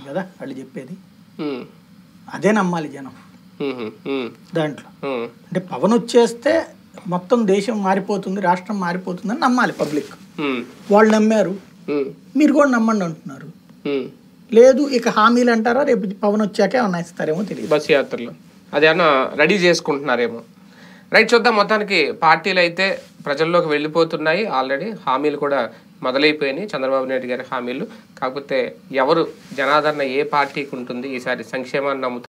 కదా వాళ్ళు చెప్పేది ఉమ్, అదే నమ్మాలి జనం ఉమ్, ఉమ్, దాంట్లో ఉమ్, అంటే పవన్ వచ్చేస్తే మొత్తం దేశం మారిపోతుంది రాష్ట్రం మారిపోతుందని నమ్మాలి పబ్లిక్ ఉమ్, వాళ్ళు నమ్మారు ఉమ్, మీరు కూడా నమ్మండి అంటున్నారు ఉమ్. లేదు ఇక హామీలు అంటారా రేపు పవన్ వచ్చాక ఏమన్నా ఇస్తారేమో తెలియదు బస్ యాత్రలు అదేమన్నా రెడీ చేసుకుంటున్నారేమో రైట్ చూద్దాం మొత్తానికి పార్టీలు అయితే ప్రజల్లోకి వెళ్ళిపోతున్నాయి ఆల్రెడీ హామీలు కూడా మొదలైపోయినాయి చంద్రబాబు నాయుడు గారి హామీలు కాకపోతే ఎవరు జనాదరణ ఏ పార్టీకి ఉంటుంది ఈసారి సంక్షేమాన్ని నమ్ముతారు